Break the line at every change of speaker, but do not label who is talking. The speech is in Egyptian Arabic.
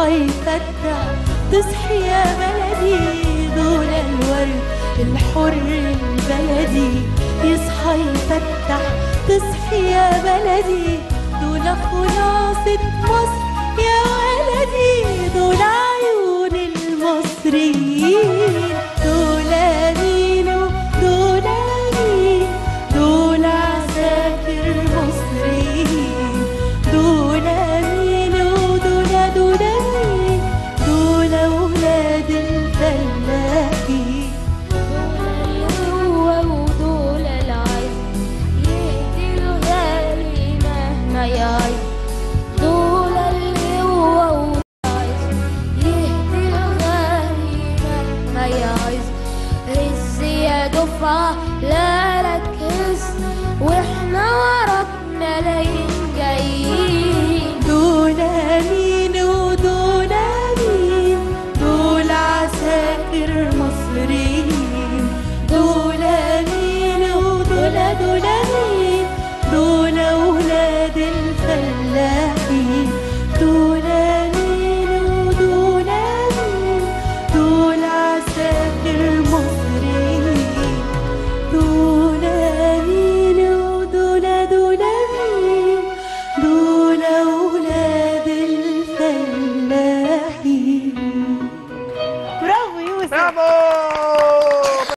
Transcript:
يصحى يفتح تصحي يا بلدي دول الورد الحر البلدي يصحى يفتح تصحي يا بلدي دول خلاصة مصر يا ولدي دول عيون المصريين دول مين ودول مين دول عساكر مصريين دول مين ودول دول مين دول ولاد الفلاحين
هو ودول العز يهدي الغالي مهما يعز دول اللي هو والعز يهدي الغالي مهما يعز هز يا دفعة لا ركز واحنا وراك ملايين جايين
دول مين ودول مين دول عساكر مصريين دول مين ودول دول مين دول ولاد الفلاحين دول مين ودول مين دول عساكر مصريين دول مين ودول دول مين دول ولاد الفلاحين برافو يوسف
برافو